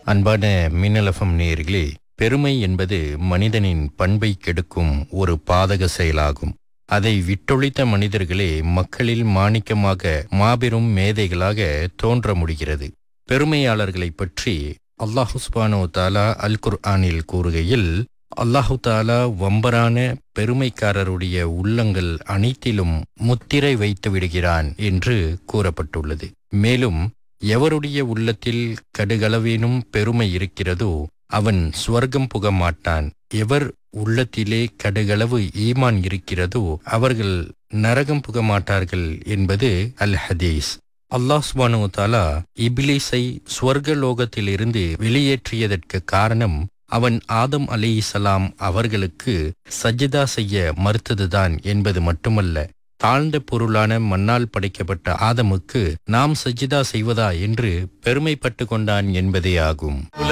அன்பான மின்னலஃபம் நேயர்களே பெருமை என்பது மனிதனின் பண்பை கெடுக்கும் ஒரு பாதக செயலாகும் அதை விட்டொழித்த மனிதர்களே மக்களில் மாணிக்கமாக மாபெரும் மேதைகளாக தோன்ற முடிகிறது பெருமையாளர்களைப் பற்றி அல்லாஹு சுபானோ தாலா அல் குர்ஆனில் கூறுகையில் அல்லாஹு தாலா வம்பரான பெருமைக்காரருடைய உள்ளங்கள் அனைத்திலும் முத்திரை வைத்து விடுகிறான் என்று கூறப்பட்டுள்ளது மேலும் எவருடைய உள்ளத்தில் கடுகளவேனும் பெருமை இருக்கிறதோ அவன் சுவர்க்கம் புக மாட்டான் எவர் உள்ளத்திலே கடுகளவு ஈமான் இருக்கிறதோ அவர்கள் நரகம் புக மாட்டார்கள் என்பது அல் ஹதீஸ் அல்லாஹ் சுபானு தாலா இபிலிஸை சுவர்க லோகத்திலிருந்து வெளியேற்றியதற்கு காரணம் அவன் ஆதம் அலிசலாம் அவர்களுக்கு சஜிதா செய்ய மறுத்ததுதான் என்பது மட்டுமல்ல தாழ்ந்த பொருளான மண்ணால் படைக்கப்பட்ட ஆதமுக்கு நாம் சஜிதா செய்வதா என்று பெருமைப்பட்டு கொண்டான் என்பதே ஆகும்